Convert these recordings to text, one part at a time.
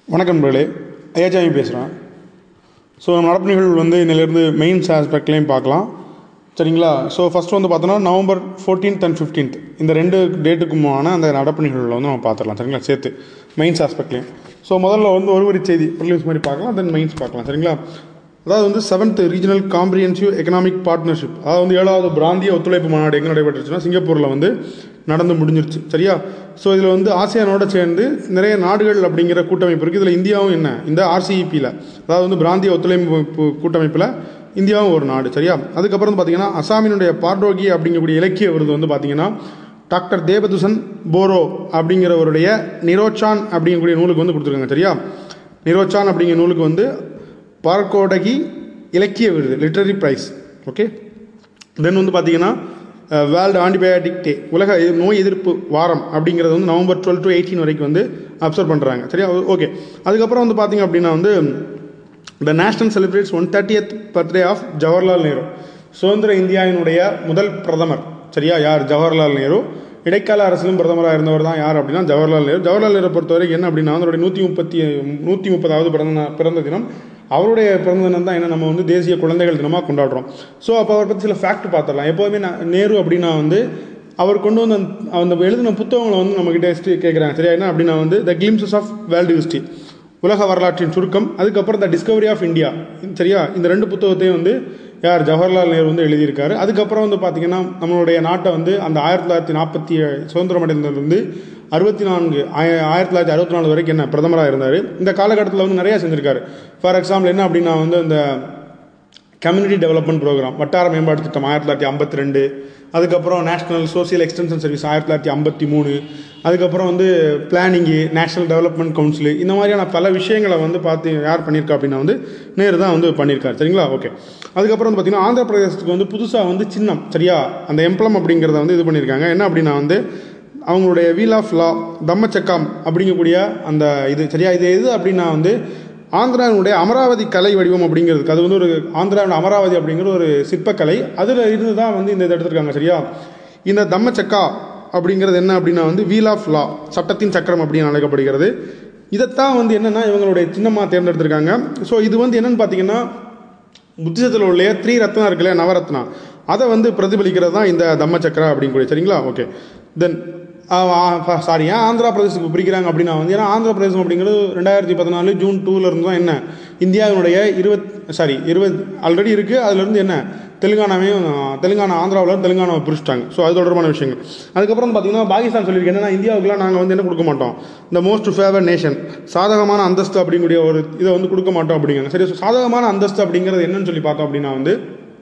வணக்கம் நண்பர்களே ஐயாச்சாமி பேசுகிறேன் ஸோ நம்ம நடப்பு நிகழ்வு வந்து இன்னிலேருந்து மெயின்ஸ் ஆஸ்பெக்ட்லேயும் பார்க்கலாம் சரிங்களா ஸோ ஃபஸ்ட்டு வந்து பார்த்தோன்னா நவம்பர் ஃபோர்டீன்த் அண்ட் ஃபிஃப்டீன்த் இந்த ரெண்டு டேட்டுக்குமான அந்த நடப்பு நிகழ்வுகளை வந்து நம்ம பார்த்துடலாம் சரிங்களா சேர்த்து மெயின்ஸ் ஆஸ்பெக்ட்லேயும் ஸோ முதல்ல வந்து ஒரு வரி செய்தி ப்ரிலிம்ஸ் மாதிரி பார்க்கலாம் தென் மெயின்ஸ் பார்க்கலாம் சரிங்களா அதாவது வந்து seventh regional comprehensive economic partnership அதாவது வந்து ஏழாவது பிராந்திய ஒத்துழைப்பு மாநாடு எங்கே நடைபெற்றுச்சுன்னா சிங்கப்பூரில் வந்து நடந்து முடிஞ்சிருச்சு சரியா ஸோ இதில் வந்து ஆசியானோட சேர்ந்து நிறைய நாடுகள் அப்படிங்கிற கூட்டமைப்பு இருக்குது இதில் இந்தியாவும் என்ன இந்த ஆர்சிஇபியில் அதாவது வந்து பிராந்திய ஒத்துழைப்பு கூட்டமைப்பில் இந்தியாவும் ஒரு நாடு சரியா அதுக்கப்புறம் வந்து பார்த்தீங்கன்னா அசாமினுடைய பார்டோகி அப்படிங்கக்கூடிய இலக்கிய விருது வந்து பார்த்தீங்கன்னா டாக்டர் தேவதுசன் போரோ அப்படிங்கிறவருடைய நிரோச்சான் அப்படிங்கக்கூடிய நூலுக்கு வந்து கொடுத்துருக்காங்க சரியா நிரோச்சான் அப்படிங்கிற நூலுக்கு வந்து பார்கோடகி இலக்கிய விருது லிட்ரரி ப்ரைஸ் ஓகே தென் வந்து பார்த்தீங்கன்னா வேர்ல்டு ஆன்டிபயோட்டிக் டே உலக எதிர்- நோய் எதிர்ப்பு வாரம் அப்படிங்கிறது வந்து நவம்பர் டுவெல் டு எயிட்டீன் வரைக்கும் வந்து அப்சர்வ் பண்ணுறாங்க சரியா ஓகே அதுக்கப்புறம் வந்து பார்த்தீங்க அப்படின்னா வந்து the national celebrates one thirtieth birthday of Jawaharlal Nehru சுதந்திர இந்தியாவினுடைய முதல் பிரதமர் சரியா யார் ஜவஹர்லால் நேரு இடைக்கால அரசிலும் பிரதமராக இருந்தவர் தான் யார் அப்படின்னா ஜவஹர்லால் நேரு ஜவஹர்லால் நேரு பொறுத்தவரைக்கும் என்ன அப்படின்னா அவருடைய நூற்றி முப்பத்தி நூற்றி முப்பதாவது பிறந்த நா- பிறந்த தினம் அவருடைய பிறந்த தினம் தான் என்ன நம்ம வந்து தேசிய குழந்தைகள் தினமாக கொண்டாடுறோம் ஸோ அப்போ அவரை பற்றி சில ஃபேக்ட் பார்த்துடலாம் எப்போதுமே நான் நேரு அப்படின்னா வந்து அவர் கொண்டு வந்து அந்த- அந்த எழுதின புத்தகங்களை வந்து நம்மக்கிட்ட ஹிஸ்ட்ரி கேட்குறாங்க சரியா என்ன அப்படின்னா வந்து the glimpses of world history உலக வரலாற்றின் சுருக்கம் அதுக்கப்புறம் த டிஸ்கவரி ஆஃப் இந்தியா சரியா இந்த ரெண்டு புத்தகத்தையும் வந்து யார் ஜவஹர்லால் நேரு வந்து எழுதியிருக்காரு அதுக்கப்புறம் வந்து பார்த்தீங்கன்னா நம்மளுடைய நாட்டை வந்து அந்த ஆயிரத்தி தொள்ளாயிரத்தி நாற்பத்தி சுதந்திரம் அடைந்ததுலேருந்து அறுபத்தி நான்கு ஆய- ஆயிரத்தி தொள்ளாயிரத்தி அறுபத்தி நாலு வரைக்கும் என்ன பிரதமராக இருந்தார் இந்த காலகட்டத்தில் வந்து நிறையா செஞ்சிருக்காரு ஃபார் எக்ஸாம்பிள் என்ன அப்படின்னா வந்து இந்த கம்யூனிட்டி டெவலப்மெண்ட் ப்ரோக்ராம் வட்டார மேம்பாட்டு திட்டம் ஆயிரத்தி தொள்ளாயிரத்தி ஐம்பத்தி ரெண்டு அதுக்கப்புறம் நேஷனல் சோசியல் எக்ஸ்டென்ஷன் சர்வீஸ் ஆயிரத்தி தொள்ளாயிரத்தி ஐம்பத்தி மூணு அதுக்கப்புறம் வந்து பிளானிங்கு நேஷனல் டெவலப்மெண்ட் கவுன்சில் இந்த மாதிரியான பல விஷயங்களை வந்து பார்த்து யார் பண்ணியிருக்கா அப்படின்னா வந்து நேரு தான் வந்து பண்ணியிருக்காரு சரிங்களா ஓகே அதுக்கப்புறம் வந்து பார்த்தீங்கன்னா ஆந்திர பிரதேசத்துக்கு வந்து புதுசாக வந்து சின்னம் சரியா அந்த எம்ப்ளம் அப்படிங்கிறத வந்து இது பண்ணியிருக்காங்க என்ன அப்படின்னா வந்து அவங்களுடைய வீல் ஆஃப் லா தம்மச்சக்கம் அப்படிங்கக்கூடிய அந்த இது சரியா இது எது அப்படின்னா வந்து ஆந்திராவினுடைய அமராவதி கலை வடிவம் அப்படிங்கிறதுக்கு அது வந்து ஒரு ஆந்திராவின் அமராவதி அப்படிங்கிற ஒரு சிற்பக்கலை அதில் இருந்து தான் வந்து இந்த இதை எடுத்திருக்காங்க சரியா இந்த தம்மச்சக்கா அப்படிங்கிறது என்ன அப்படின்னா வந்து வீல் ஆஃப் லா சட்டத்தின் சக்கரம் அப்படின்னு அழைக்கப்படுகிறது இதைத்தான் வந்து என்னென்னா இவங்களுடைய சின்னமாக தேர்ந்தெடுத்திருக்காங்க ஸோ இது வந்து என்னன்னு பார்த்தீங்கன்னா புத்திசத்தில் உள்ள த்ரீ ரத்னா இருக்குல்ல நவரத்னா அதை வந்து பிரதிபலிக்கிறது தான் இந்த தம்மச்சக்கரா அப்படிங்கக்கூடிய சரிங்களா ஓகே தென் சாரி ஏன் ஆந்திரா பிரதேசத்துக்கு பிரிக்கிறாங்க அப்படின்னா வந்து ஏன்னா ஆந்திர பிரதேசம் அப்படிங்கிறது ரெண்டாயிரத்தி பதினாலு ஜூன் டூவில் இருந்து தான் என்ன இந்தியாவினுடைய இருபத் சாரி இருபது ஆல்ரெடி இருக்குது அதுலேருந்து என்ன தெலுங்கானாவையும் தெலுங்கானா ஆந்திராவில் தெலுங்கானாவை பிரிச்சிட்டாங்க ஸோ அது தொடர்பான விஷயங்கள் அதுக்கப்புறம் வந்து பார்த்தீங்கன்னா பாகிஸ்தான் சொல்லியிருக்கேன் என்னன்னா இந்தியாவுக்குலாம் நாங்கள் வந்து என்ன கொடுக்க மாட்டோம் இந்த மோஸ்ட் ஃபேவர் நேஷன் சாதகமான அந்தஸ்து அப்படிங்கக்கூடிய ஒரு இதை வந்து கொடுக்க மாட்டோம் அப்படிங்கிறாங்க சரி so சாதகமான அந்தஸ்து அப்படிங்கிறது என்னன்னு சொல்லி பார்த்தோம் அப்படின்னா வந்து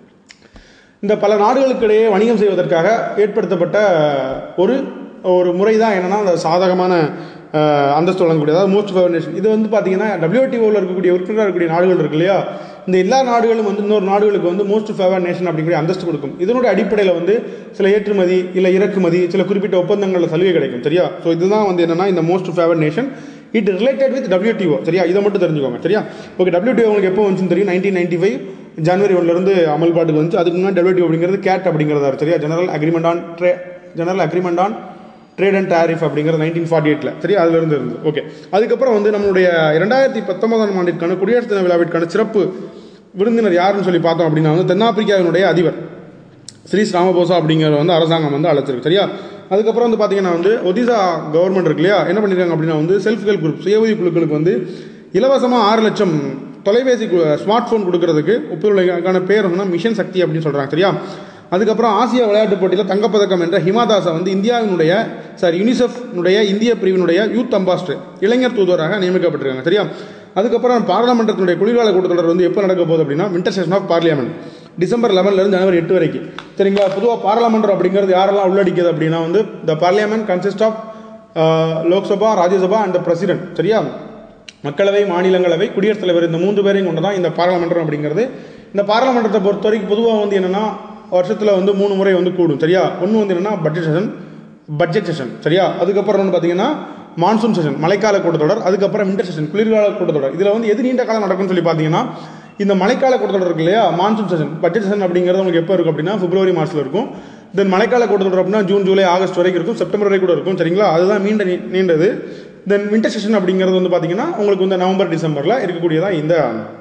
இந்த பல நாடுகளுக்கிடையே வணிகம் செய்வதற்காக ஏற்படுத்தப்பட்ட ஒரு ஒரு முறை தான் என்னன்னா அந்த சாதகமான அஹ், அந்தஸ்து வழங்கக்கூடிய அதாவது மோஸ்ட் ஃபேவர் நேஷன் இது வந்து பார்த்தீங்கன்னா டபிள்யூடிஓவில் இருக்கக்கூடிய உறுப்பினராக இருக்கக்கூடிய நாடுகள் இருக்கு இல்லையா இந்த எல்லா நாடுகளும் வந்து இன்னொரு நாடுகளுக்கு வந்து மோஸ்ட் ஃபேவர் நேஷன் அப்படிங்கிற அந்தஸ்து கொடுக்கும் இதனுடைய அடிப்படையில் வந்து சில ஏற்றுமதி இல்லை இறக்குமதி சில குறிப்பிட்ட ஒப்பந்தங்களில் சலுகை கிடைக்கும் சரியா ஸோ இதுதான் வந்து என்னன்னா இந்த most favour nation it related with WTO சரியா இதை மட்டும் தெரிஞ்சுக்கோங்க சரியா ஓகே WTO உங்களுக்கு எப்போ வந்துச்சுன்னு தெரியும் நைன்டீன் நைன்டி ஃபைவ் ஜனவரி ஒன்லேருந்து அமல்பாட்டுக்கு வந்துச்சு அதுக்கு முன்னாடி WTO அப்படிங்கிறது கேட் அப்படிங்கிறதா இருக்கு, சரியா general agreement on trade general agreement on trade and tariff அப்படிங்கிறது நைன்டீன் ஃபார்ட்டி எயிட்டில் சரி அதுலேருந்து இருந்து ஓகே அதுக்கப்புறம் வந்து நம்மளுடைய இரண்டாயிரத்தி பத்தொன்பதாம் ஆண்டிற்கான குடியரசு தின விழாவிற்கான சிறப்பு விருந்தினர் யாருன்னு சொல்லி பார்த்தோம் அப்படின்னா வந்து தென்னாப்பிரிக்காவினுடைய அதிபர் ஸ்ரீ ராமபோசா அப்படிங்கிற வந்து அரசாங்கம் வந்து அழைச்சிருக்கு சரியா அதுக்கப்புறம் வந்து பார்த்தீங்கன்னா வந்து ஒடிசா கவர்மெண்ட் இருக்கு இல்லையா என்ன பண்ணியிருக்காங்க அப்படின்னா வந்து செல்ஃப் ஹெல்ப் குரூப் சுய உதவி குழுக்களுக்கு வந்து இலவசமாக ஆறு லட்சம் தொலைபேசி ஸ்மார்ட் ஃபோன் கொடுக்கறதுக்கு ஒப்புதலுக்கான பேர் வந்து மிஷன் சக்தி அப்படின்னு சொல்கிறாங்க சரியா அதுக்கப்புறம் ஆசிய விளையாட்டுப் போட்டியில் தங்கப்பதக்கம் என்ற ஹிமாதாஸை வந்து இந்தியாவினுடைய சாரி யுனிசெஃப்னுடைய இந்திய பிரிவினுடைய யூத் அம்பாஸ்டர் இளைஞர் தூதுவராக நியமிக்கப்பட்டிருக்காங்க சரியா அதுக்கப்புறம் பாராளுமன்றத்தினுடைய குளிர்கால கூட்டத்தொடர் வந்து எப்போ நடக்க போகுது அப்படின்னா winter session of parliament December 11 ல இருந்து ஜனவரி எட்டு வரைக்கும் சரிங்களா பொதுவாக பாராளுமன்றம் அப்படிங்கிறது யாரெல்லாம் உள்ளடிக்குது அப்படின்னா வந்து the parliament consist of Lok Sabha Rajya Sabha and president சரியா மக்களவை மாநிலங்களவை குடியரசுத் தலைவர் இந்த மூன்று பேரையும் கொண்டு தான் இந்த பாராளுமன்றம் அப்படிங்கிறது இந்த பாராளுமன்றத்தை பொறுத்த வரைக்கும் பொதுவாக வந்து என்னன்னா வருஷத்தில் வந்து மூணு முறை வந்து கூடும் சரியா ஒன்று வந்து என்னன்னா பட்ஜெட் செஷன் பட்ஜெட் செஷன் சரியா அதுக்கப்புறம் வந்து பார்த்தீங்கன்னா மான்சூன் செஷன் மழைக்கால கூட்டத்தொடர் அதுக்கப்புறம் வின்டர் செஷன் குளிர்கால கூட்டத்தொடர் இதில் வந்து எது நீண்ட காலம் நடக்கும்னு சொல்லி பார்த்தீங்கன்னா இந்த மழைக்கால கூட்டத்தொடர் இருக்கு இல்லையா மான்சூன் செஷன் பட்ஜெட் செஷன் அப்படிங்கிறது உங்களுக்கு எப்போ இருக்கும் அப்படின்னா பிப்ரவரி மாதத்தில் இருக்கும் தென் மழைக்கால கூட்டத்தொடர் அப்படின்னா ஜூன் ஜூலை ஆகஸ்ட் வரைக்கும் இருக்கும் செப்டம்பர் வரைக்கும் கூட இருக்கும் சரிங்களா அதுதான் நீண்ட நீ- நீண்டது தென் வின்டர் செஷன் அப்படிங்கிறது வந்து பார்த்தீங்கன்னா உங்களுக்கு வந்து நவம்பர் டிசம்பரில் இருக்கக்கூடியதான் இந்த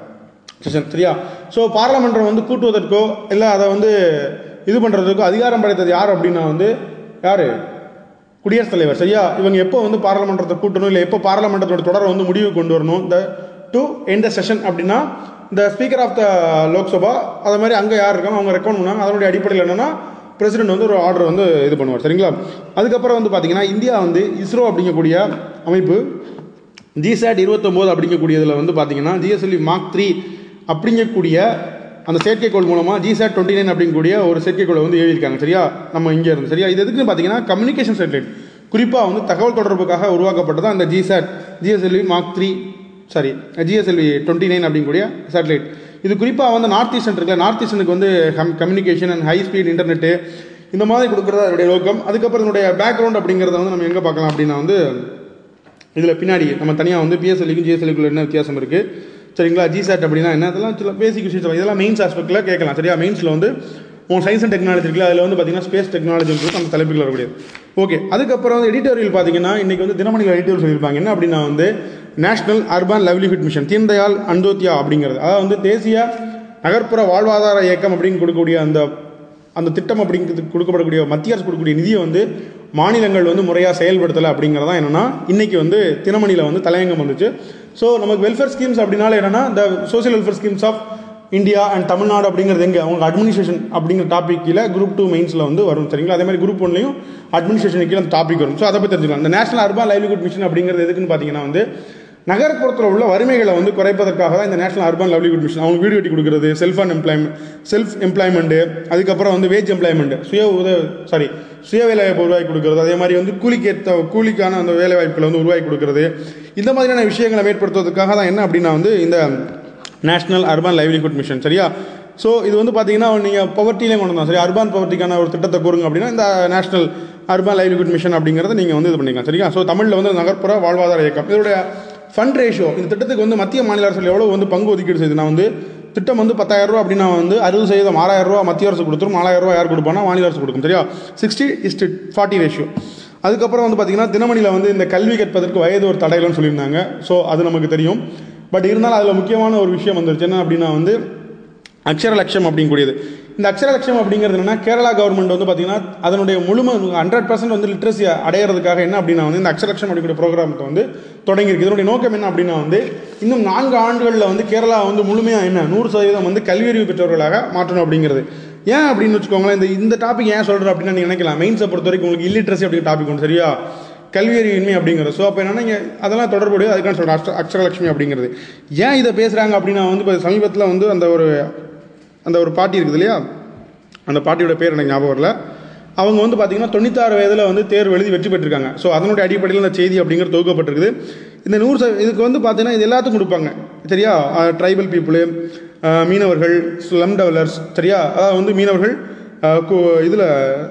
செஷன் சரியா ஸோ பாராளுமன்றம் வந்து கூட்டுவதற்கோ இல்லை அதை வந்து இது பண்ணுறதுக்கோ அதிகாரம் படைத்தது யார் அப்படின்னா வந்து யார் குடியரசுத் தலைவர் சரியா இவங்க எப்போ வந்து பாராளுமன்றத்தை கூட்டணும் இல்லை எப்போ பாராளுமன்றத்தோட தொடரை வந்து முடிவு கொண்டு வரணும் இந்த டு எந்த செஷன் அப்படின்னா இந்த ஸ்பீக்கர் ஆஃப் த லோக்சபா அது மாதிரி அங்கே யார் இருக்காங்க அவங்க ரெக்கமெண்ட் பண்ணாங்க அதனுடைய அடிப்படையில் என்னன்னா பிரசிடென்ட் வந்து ஒரு ஆர்டர் வந்து இது பண்ணுவார் சரிங்களா அதுக்கப்புறம் வந்து பார்த்தீங்கன்னா இந்தியா வந்து இஸ்ரோ அப்படிங்கக்கூடிய அமைப்பு ஜிசாட் இருபத்தொம்போது அப்படிங்கக்கூடியதில் வந்து பார்த்தீங்கன்னா ஜிஎஸ்எல்வி மார்க் த்ரீ அப்படிங்கக்கூடிய அந்த செயற்கைக்கோள் மூலமாக ஜிசாட் டுவெண்ட்டி நைன் அப்படிங்கக்கூடிய ஒரு செயற்கைக்கோளை வந்து ஏவியிருக்காங்க சரியா நம்ம இங்கே இருந்து சரியா இது எதுக்குன்னு பார்த்தீங்கன்னா கம்யூனிகேஷன் சேட்டலைட் குறிப்பாக வந்து தகவல் தொடர்புக்காக உருவாக்கப்பட்டது அந்த GSAT GSLV mark three sorry GSLV twenty nine அப்படிங்கக்கூடிய சேட்டலைட் இது குறிப்பாக வந்து நார்த் ஈஸ்டர்ன் இருக்குல்ல நார்த் ஈஸ்டர்னுக்கு வந்து com communication and high speed internet இந்த மாதிரி கொடுக்குறது அதனுடைய நோக்கம் அதுக்கப்புறம் இதனுடைய பேக்ரவுண்ட் அப்படிங்கிறத வந்து நம்ம எங்கே பார்க்கலாம் அப்படின்னா வந்து இதில் பின்னாடி நம்ம தனியாக வந்து பிஎஸ்எல்லிக்கும் ஜிஎஸ்எல்லிக்குள்ள என்ன வித்தியாசம் இருக்குது சரிங்களா ஜிசாட் அப்படின்னா என்ன அதெல்லாம் சில பேசிக் விஷயத்தில் இதெல்லாம் மெயின்ஸ் ஆஸ்பெக்டில் கேட்கலாம் சரியா மெயின்ஸில் வந்து உங்கள் சயின்ஸ் அண்ட் டெக்னாலஜி இருக்குல்ல அதில் வந்து பார்த்தீங்கன்னா ஸ்பேஸ் டெக்னாலஜின்றது அந்த தலைப்புகள் வரக்கூடியது ஓகே அதுக்கப்புறம் வந்து எடிட்டோரியல் பார்த்தீங்கன்னா இன்றைக்கி வந்து தினமணியில் எடிட்டோரியல் சொல்லியிருப்பாங்க என்ன அப்படின்னா வந்து national urban livelihood mission Deendayal Antyodaya அப்படிங்கிறது அதாவது வந்து தேசிய நகர்ப்புற வாழ்வாதார இயக்கம் அப்படின்னு கொடுக்கக்கூடிய அந்த அந்த திட்டம் அப்படிங்கிறது கொடுக்கப்படக்கூடிய மத்திய அரசு கொடுக்கக்கூடிய நிதியை வந்து மாநிலங்கள் வந்து முறையாக செயல்படுத்தலை அப்படிங்கிறதான் என்னென்னா இன்றைக்கி வந்து தினமணியில் வந்து தலையங்கம் வந்துச்சு ஸோ நமக்கு வெல்ஃபேர் ஸ்கீம்ஸ் அப்படின்னால என்னென்னா இந்த social welfare schemes of India and Tamil Nadu அப்படிங்கிறது எங்கே அவங்க அட்மினிஸ்ட்ரேஷன் அப்படிங்கிற டாபிக் கீழே குரூப் டூ மெயின்ஸில் வந்து வரும் சரிங்களா அதே மாதிரி குரூப் ஒன்லையும் அட்மினிஸ்ட்ரேஷன் கீழே அந்த டாபிக் வரும் ஸோ அதை பற்றி தெரிஞ்சுக்கலாம் இந்த நேஷனல் அர்பன் லைவ்லிஹுட் மிஷன் அப்படிங்கிறது எதுக்குன்னு பார்த்தீங்கன்னா வந்து நகர்ப்புறத்தில் உள்ள வறுமைகளை வந்து குறைப்பதற்காக தான் இந்த நேஷனல் அர்பன் லைவ்லிஹுட் மிஷன் அவங்க வீடு கட்டி கொடுக்குறது self and employment self employment அதுக்கப்புறம் வந்து வேஜ் எம்ப்ளாய்மெண்ட் சுய உத சாரி சுய வேலைவாய்ப்பு உருவாக்கி கொடுக்குறது அதே மாதிரி வந்து கூலிக்கு ஏற்ற கூலிக்கான அந்த வேலை வாய்ப்புகளை வந்து உருவாக்கி கொடுக்குறது இந்த மாதிரியான விஷயங்களை மேற்படுத்துவதற்காக தான் என்ன அப்படின்னா வந்து இந்த நேஷனல் அர்பன் லைவ்லிஹுட் மிஷன் சரியா ஸோ இது வந்து பார்த்தீங்கன்னா நீங்கள் பவர்ட்டிலையும் கொண்டு வந்தோம் சரி அர்பான் பவர்ட்டிக்கான ஒரு திட்டத்தை கூறுங்க அப்படின்னா இந்த நேஷனல் அர்பன் லைவ்லிஹுட் மிஷன் அப்படிங்கிறத நீங்கள் வந்து இது பண்ணிக்கலாம் சரியா ஸோ தமிழில் வந்து நகர்ப்புற வாழ்வாதார இயக்கம் இதோடைய ஃபண்ட் ரேஷியோ இந்த திட்டத்துக்கு வந்து மத்திய மாநில அரசுகள் எவ்வளோ வந்து பங்கு ஒதுக்கீடு செய்யுதுன்னா வந்து திட்டம் வந்து பத்தாயிரம் ரூபா அப்படின்னா வந்து அறுபது சதவீதம் ஆறாயிரம் ரூபா மத்திய அரசு கொடுத்துரும் நாலாயிரம் ரூபா யார் கொடுப்பானா மாநில அரசு கொடுக்கும் சரியா சிக்ஸ்டி இஸ்டு ஃபார்ட்டி ரேஷியோ அதுக்கப்புறம் வந்து பார்த்தீங்கன்னா தினமணியில் வந்து இந்த கல்வி கற்பதற்கு வயது ஒரு தடையில்னு சொல்லியிருந்தாங்க ஸோ அது நமக்கு தெரியும் பட் இருந்தாலும் அதில் முக்கியமான ஒரு விஷயம் வந்துருச்சு என்ன அப்படின்னா வந்து அக்ஷர லட்சம் அப்படிங்கக்கூடியது இந்த அக்ஷர லட்சம் அப்படிங்கிறது என்னன்னா கேரளா கவர்மெண்ட் வந்து பார்த்தீங்கன்னா அதனுடைய முழுமை ஹண்ட்ரட் பர்சன்ட் வந்து லிட்ரஸி அடையிறதுக்காக என்ன அப்படின்னா வந்து இந்த அக்ஷர லட்சம் அப்படிங்கிற ப்ரோக்ராமத்தை வந்து தொடங்கியிருக்கு இதனுடைய நோக்கம் என்ன அப்படின்னா வந்து இன்னும் நான்கு ஆண்டுகளில் வந்து கேரளா வந்து முழுமையாக என்ன நூறு சதவீதம் வந்து கல்வியறிவு பெற்றவர்களாக மாற்றணும் அப்படிங்கிறது ஏன் அப்படின்னு வச்சுக்கோங்களேன் இந்த இந்த டாபிக் ஏன் சொல்கிறேன் அப்படின்னா நீங்கள் நினைக்கலாம் மெயின்ஸை பொறுத்த வரைக்கும் உங்களுக்கு இல்லிட்ரஸி அப்படிங்கிற டாபிக் ஒன்று சரியா கல்வியறிவின்மை அப்படிங்கிறது ஸோ அப்போ என்னன்னா இங்கே அதெல்லாம் தொடர்புடைய அதுக்கான சொல்கிறேன் அக்ஷ அக்ஷரலட்சுமி அப்படிங்கிறது ஏன் இதை பேசுகிறாங்க அப்படின்னா வந்து இப்போ சமீபத்தில் வந்து அந்த ஒரு அந்த ஒரு பாட்டி இருக்குது இல்லையா அந்த பாட்டியோட பேர் எனக்கு ஞாபகம் வரல அவங்க வந்து பார்த்தீங்கன்னா தொண்ணூத்தாறு வயதில் வந்து தேர்வு எழுதி வெற்றி பெற்றிருக்காங்க ஸோ அதனுடைய அடிப்படையில் இந்த செய்தி அப்படிங்கிறது தொகுக்கப்பட்டிருக்குது இந்த நூறு ச இதுக்கு வந்து பார்த்தீங்கன்னா இது எல்லாத்துக்கும் கொடுப்பாங்க சரியா ட்ரைபல் பீப்புளு மீனவர்கள் ஸ்லம் டெவலர்ஸ் சரியா அதாவது வந்து மீனவர்கள் இதில்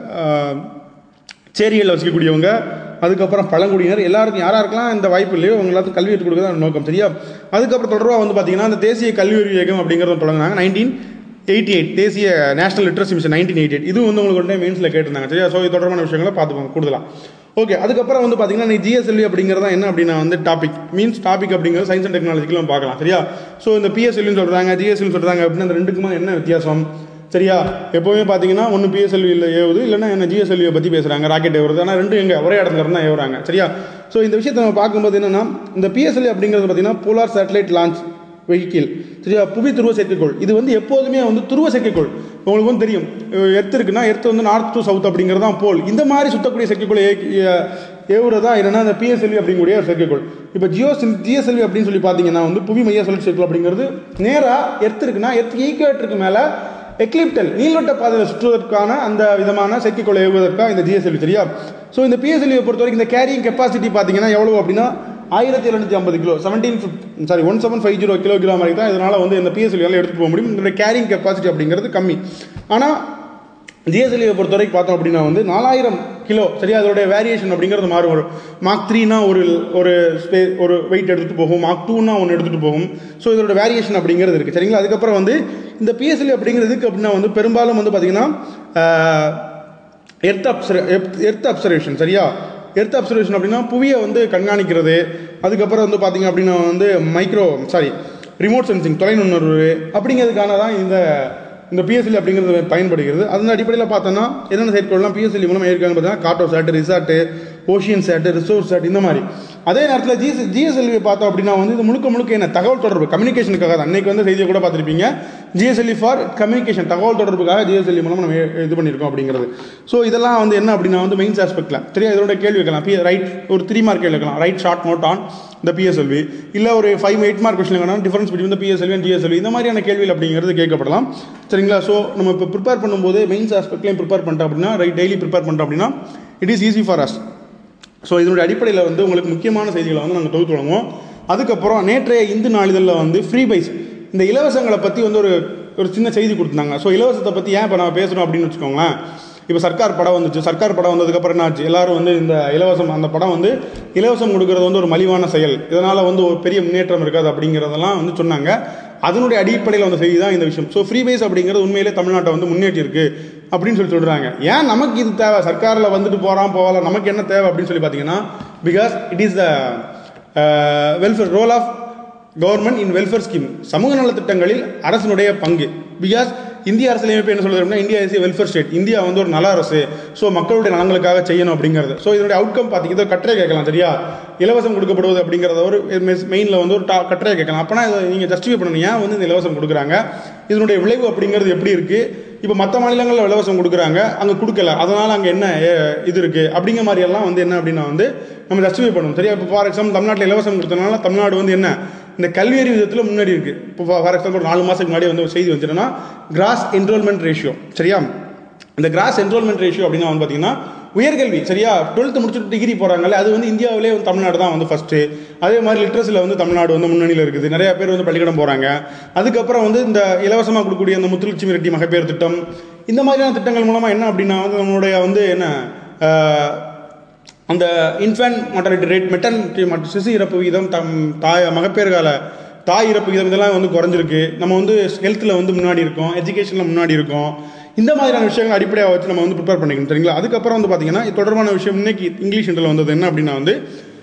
சேரிகளில் வசிக்கக்கூடியவங்க அதுக்கப்புறம் பழங்குடியினர் எல்லாருக்கும் யாராருக்கெல்லாம் இந்த வாய்ப்பு இல்லையோ அவங்க எல்லாத்துக்கும் கல்வி எடுத்து கொடுக்குறது நோக்கம் சரியா அதுக்கப்புறம் தொடர்பாக வந்து பார்த்தீங்கன்னா அந்த தேசிய கல்வி அறிவு இயக்கம் அப்படிங்கிறத தொடங்கினாங்க நைன்டீன் எயிட்டி எயிட் தேசிய national literacy mission nineteen eighty eight இது வந்து உங்களுக்கு உடனே மெயின்ஸில் கேட்டிருந்தாங்க சரியா ஸோ இது தொடர்பான விஷயங்களை பார்த்துக்கோங்க கூடுதலாக ஓகே அதுக்கப்புறம் வந்து பார்த்தீங்கன்னா நீ ஜிஎஸ்எல்வி அப்படிங்கிறது தான் என்ன அப்படின்னா வந்து டாபிக் மீன்ஸ் டாபிக் அப்படிங்கிறது சயின்ஸ் அண்ட் டெக்னாலஜிக்கெலாம் பார்க்கலாம் சரியா ஸோ இந்த பிஎஸ்எல்வின்னு சொல்கிறாங்க ஜிஎஸ்எல்னு சொல்கிறாங்க அப்படின்னா அந்த ரெண்டுக்குமா என்ன வித்தியாசம் சரியா எப்போவுமே பார்த்தீங்கன்னா ஒன்று பிஎஸ்எல்வியில் ஏவுது இல்லைன்னா என்ன ஜிஎஸ்எல்வியை பற்றி பேசுகிறாங்க ராக்கெட் ஏவுறது ஆனால் ரெண்டும் எங்கே ஒரே இடத்துல இருந்தால் ஏவுறாங்க சரியா ஸோ இந்த விஷயத்தை நம்ம பார்க்கும்போது என்னென்னா இந்த பிஎஸ்எல்வி அப்படிங்கிறது பார்த்தீங்கன்னா போலார் சேட்டலைட் லான்ச் வெஹிக்கிள் சரியா புவி துருவ செயற்கைக்கோள் இது வந்து எப்போதுமே வந்து துருவ செயற்கைக்கோள் உங்களுக்கு வந்து தெரியும் எர்த் இருக்குன்னா எர்த் வந்து நார்த் டு சவுத் அப்படிங்கிறது தான் போல் இந்த மாதிரி சுத்தக்கூடிய செயற்கைக்கோள் ஏவுறதா என்னன்னா அந்த பிஎஸ்எல்வி அப்படிங்கக்கூடிய ஒரு செயற்கைக்கோள் இப்போ ஜியோ ஜிஎஸ்எல்வி அப்படின்னு சொல்லி பார்த்தீங்கன்னா வந்து புவி மைய சுழற்சி செயற்கைக்கோள் அப்படிங்கிறது நேராக எர்த் இருக்குன்னா எர்த் ஈக்குவேட்டருக்கு மேலே எக்லிப்டல் நீள்வட்ட பாதையில் சுற்றுவதற்கான அந்த விதமான செயற்கைக்கோளை ஏவுவதற்காக இந்த ஜிஎஸ்எல்வி சரியா ஸோ இந்த பிஎஸ்எல்வியை பொறுத்த வரைக்கும் இந்த கேரிங் கெப்பாசிட்டி பார்த்தீங்கன்னா எவ்வளோ அப்படின்னா ஆயிரத்தி எழுநூற்றி ஐம்பது kilo seventeen sorry one seven five zero kilo kilo மாதிரி தான் இதனால் வந்து இந்த பிஎஸ்எல்வியால் எடுத்துகிட்டு போக முடியும் இதோட கேரிங் கெப்பாசிட்டி அப்படிங்கிறது கம்மி ஆனால் ஜிஎஸ்எல்வியை பொறுத்த வரைக்கும் பார்த்தோம் அப்படின்னா வந்து நாலாயிரம் கிலோ சரியா அதோடைய வேரியேஷன் அப்படிங்கிறது மாறும் வரும் மார்க் த்ரீனா ஒரு ஒரு ஸ்பே ஒரு வெயிட் எடுத்துகிட்டு போகும் மார்க் டூனா ஒன்று எடுத்துகிட்டு போகும் ஸோ இதோட வேரியேஷன் அப்படிங்கிறது இருக்குது சரிங்களா அதுக்கப்புறம் வந்து இந்த பிஎஸ்எல்வி அப்படிங்கிறதுக்கு அப்படின்னா வந்து பெரும்பாலும் வந்து பார்த்திங்கன்னா எர்த் அப்சர் எர்த் அப்சர்வேஷன் சரியா எர்த் அப்சர்வேஷன் அப்படின்னா புவியை வந்து கண்காணிக்கிறது அதுக்கப்புறம் வந்து பார்த்தீங்க அப்படின்னா வந்து மைக்ரோ சாரி ரிமோட் சென்சிங் தொலைநுண்ணர்வு அப்படிங்கிறதுக்கான தான் இந்த இந்த பிஎஸ்எல் அப்படிங்கிறது பயன்படுகிறது அதன் அடிப்படையில் பார்த்தோன்னா என்னென்ன செயற்கைகள்லாம் பிஎஸ்எல் மூலமாக இருக்காங்க பார்த்தீங்கன்னா Cartosat RISAT Oceansat Resourcesat இந்த மாதிரி அதே நேரத்தில் ஜிஎஸ் ஜிஎஸ்எல்வி பார்த்தோம் அப்படின்னா வந்து இது முழுக்க முழுக்க என்ன தகவல் தொடர்பு கம்யூனிகேஷனுக்காக தான் அன்னைக்கு வந்து செய்தியை கூட பார்த்துருப்பீங்க ஜிஎஸ்எல்வி ஃபார் கம்யூனிகேஷன் தகவல் தொடர்புக்காக ஜிஎஸ்எல்வி மூலமாக நம்ம இது பண்ணியிருக்கோம் அப்படிங்கிறது ஸோ இதெல்லாம் வந்து என்ன அப்படின்னா வந்து மெயின்ஸ் ஆஸ்பெக்டில் சரியா இதோட கேள்வி வைக்கலாம் பி ரைட் ஒரு த்ரீ மார்க் கேள்வி வைக்கலாம் ரைட் ஷார்ட் நோட் ஆன் இந்த பிஎஸ்எல்வி இல்லை ஒரு ஃபைவ் எயிட் மார்க் கொஸ்டின் வேணாலும் difference between PSLV and GSLV இந்த மாதிரியான கேள்விகள் அப்படிங்கிறது கேட்கப்படலாம் சரிங்களா ஸோ நம்ம இப்போ ப்ரிப்பேர் பண்ணும்போது மெயின்ஸ் ஆஸ்பெக்ட்லையும் ப்ரிப்பேர் பண்ணிட்டோம் அப்படின்னா ரைட் டெய்லி ப்ரிப்பேர் பண்ணிட்டோம் அப்படின்னா it is easy for us so இதனுடைய அடிப்படையில் வந்து உங்களுக்கு முக்கியமான செய்திகளை வந்து நாங்கள் தொகுத்து வழங்குவோம் அதுக்கப்புறம் நேற்றைய இந்து நாளிதழில் வந்து ஃப்ரீ பைஸ் இந்த இலவசங்களை பற்றி வந்து ஒரு ஒரு சின்ன செய்தி கொடுத்துருந்தாங்க ஸோ இலவசத்தை பற்றி ஏன் இப்போ நம்ம பேசுகிறோம் அப்படின்னு வச்சுக்கோங்களேன் இப்போ சர்க்கார் படம் வந்துச்சு சர்க்கார் படம் வந்ததுக்கப்புறம் என்ன ஆச்சு எல்லாரும் வந்து இந்த இலவசம் அந்த படம் வந்து இலவசம் கொடுக்கறது வந்து ஒரு மலிவான செயல் இதனால் வந்து ஒரு பெரிய முன்னேற்றம் இருக்காது அப்படிங்கிறதெல்லாம் வந்து சொன்னாங்க அதனுடைய அடிப்படையில் வந்த செய்தி தான் இந்த விஷயம் ஸோ ஃப்ரீ பைஸ் அப்படிங்கிறது உண்மையிலே தமிழ்நாட்டை வந்து முன்னேற்றி இருக்கு அப்படின்னு சொல்லி சொல்கிறாங்க ஏன் நமக்கு இது தேவை சர்க்காரில் வந்துட்டு போகிறான் போகலாம் நமக்கு என்ன தேவை அப்படின்னு சொல்லி பார்த்தீங்கன்னா because it is the welfare role of government in welfare scheme சமூக நலத்திட்டங்களில் அரசினுடைய பங்கு பிகாஸ் இந்திய அரசியலமைப்பு என்ன சொல்லுது அப்படின்னா India is welfare state India வந்து ஒரு நல அரசு ஸோ மக்களுடைய நலங்களுக்காக செய்யணும் அப்படிங்கிறது ஸோ இதனுடைய அவுட்கம் பார்த்தீங்கன்னா கட்டுரை கேட்கலாம் சரியா இலவசம் கொடுக்கப்படுவது அப்படிங்கிறத ஒரு மெயினில் வந்து ஒரு டா கட்டுரை கேட்கலாம் அப்போனா இதை நீங்கள் ஜஸ்டிஃபை பண்ணணும் ஏன் வந்து இந்த இலவசம் கொடுக்குறாங்க இதனுடைய விளைவு அப்படிங்கிறது எப்படி இருக்குது இப்போ மற்ற மாநிலங்களில் இலவசம் கொடுக்குறாங்க அங்கே கொடுக்கல அதனால் அங்கே என்ன ஏ- இது இருக்குது அப்படிங்கிற மாதிரி எல்லாம் வந்து என்ன அப்படின்னா வந்து நம்ம ஜஸ்டிஃபை பண்ணணும் சரியா இப்போ ஃபார் எக்ஸாம்பிள் தமிழ்நாட்டில் இலவசம் கொடுத்தனால தமிழ்நாடு வந்து என்ன இந்த கல்வியறி விதத்தில் முன்னாடி இருக்குது இப்போ ஃபார் எக்ஸாம்பிள் ஒரு நாலு மாதத்துக்கு முன்னாடி வந்து ஒரு செய்தி வந்துச்சுன்னா கிராஸ் என்ரோல்மெண்ட் ரேஷியோ சரியா இந்த கிராஸ் என்ரோல்மெண்ட் ரேஷியோ அப்படின்னா வந்து பார்த்தீங்கன்னா உயர்கல்வி சரியா டுவெல்த்து முடிச்சுட்டு டிகிரி போகிறாங்கல்ல அது வந்து இந்தியாவிலே வந்து தமிழ்நாடு தான் வந்து ஃபஸ்ட்டு அதே மாதிரி லிட்ரஸில் வந்து தமிழ்நாடு வந்து முன்னணியில் இருக்குது நிறைய பேர் வந்து பள்ளிக்கூடம் போகிறாங்க அதுக்கப்புறம் வந்து இந்த இலவசமாக கொடுக்கக்கூடிய அந்த முத்துலட்சுமி ரெட்டி மகப்பேறு திட்டம் இந்த மாதிரியான திட்டங்கள் மூலமாக என்ன அப்படின்னா வந்து நம்மளுடைய வந்து என்ன ஆஹ், அந்த இன்ஃபேன்ட் மார்டாலிட்டி ரேட் மெட்டர்னிட்டி மற்றும் சிசு இறப்பு விகிதம் தம் தாய் மகப்பேறு கால தாய் இறப்பு விகிதம் இதெல்லாம் வந்து குறைஞ்சிருக்கு நம்ம வந்து ஹெல்த்தில் வந்து முன்னாடி இருக்கோம் எஜுகேஷனில் முன்னாடி இருக்கோம் இந்த மாதிரியான விஷயங்கள் அடிப்படையாக வச்சு நம்ம வந்து ப்ரிப்பேர் பண்ணிக்கணும் சரிங்களா அதுக்கப்புறம் வந்து பார்த்தீங்கன்னா இது தொடர்பான விஷயம் இன்னைக்கு இங்கிலீஷ் இன்டர்ல வந்தது என்ன அப்படின்னா வந்து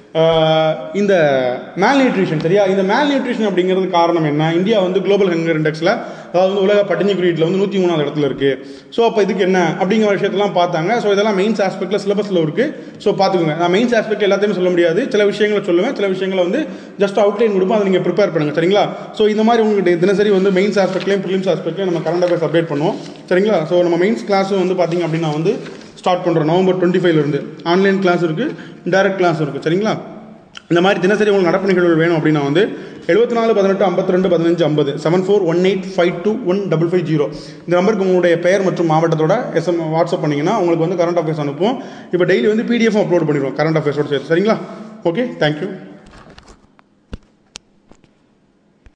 ஆஹ், இந்த மேல் நியூட்ரிஷன் சரியா இந்த மேல் நியூட்ரிஷன் அப்படிங்கிறது காரணம் என்ன இந்தியா வந்து குளோபல் ஹங்கர் இண்டெக்ஸில் அதாவது வந்து உலக பட்டினி குறியீட்டில் வந்து நூற்றி மூணாவது இடத்துல இருக்குது ஸோ அப்போ இதுக்கு என்ன அப்படிங்கிற விஷயத்தெல்லாம் பார்த்தாங்க ஸோ இதெல்லாம் மெயின்ஸ் ஆஸ்பெக்டில் சிலபஸில் இருக்குது ஸோ பார்த்துக்கோங்க நான் மெயின்ஸ் ஆஸ்பெக்ட் எல்லாத்தையுமே சொல்ல முடியாது சில விஷயங்களை சொல்லுவேன் சில விஷயங்களை வந்து ஜஸ்ட் அவுட்லைன் கொடுப்போம் அதை நீங்கள் ப்ரிப்பேர் பண்ணுங்கள் சரிங்களா ஸோ இந்த மாதிரி உங்களுக்கு தினசரி வந்து மெயின்ஸ் ஆஸ்பெக்ட்லையும் ப்ரிலிம்ஸ் ஆஸ்பெக்ட்லையும் நம்ம கரண்ட் அஃபேர்ஸ் அப்டேட் பண்ணுவோம் சரிங்களா ஸோ நம்ம மெயின்ஸ் கிளாஸும் வந்து பார்த்திங்க அப்படின்னா வந்து ஸ்டார்ட் பண்ணுறோம் நவம்பர் டுவெண்ட்டி ஃபைவ்லேருந்து ஆன்லைன் கிளாஸ் இருக்குது டைரக்ட் கிளாஸ் இருக்குது சரிங்களா இந்த மாதிரி தினசரி உங்களுக்கு நடப்பு நிகழ்வுகள் வேணும் அப்படின்னா வந்து எழுபத்தி நாலு பதினெட்டு ஐம்பத்தி ரெண்டு பதினஞ்சு ஐம்பது seven four one eight five two one double five zero இந்த நம்பருக்கு உங்களுடைய பெயர் மற்றும் மாவட்டத்தோட எஸ்எம் வாட்ஸ்அப் பண்ணிங்கன்னா உங்களுக்கு வந்து கரண்ட் அஃபேர்ஸ் அனுப்புவோம் இப்போ டெய்லி வந்து பிடிஎஃப் அப்லோட் பண்ணிடுவோம் கரண்ட் அஃபேர்ஸோட சேர்த்து சரிங்களா ஓகே தேங்க்யூ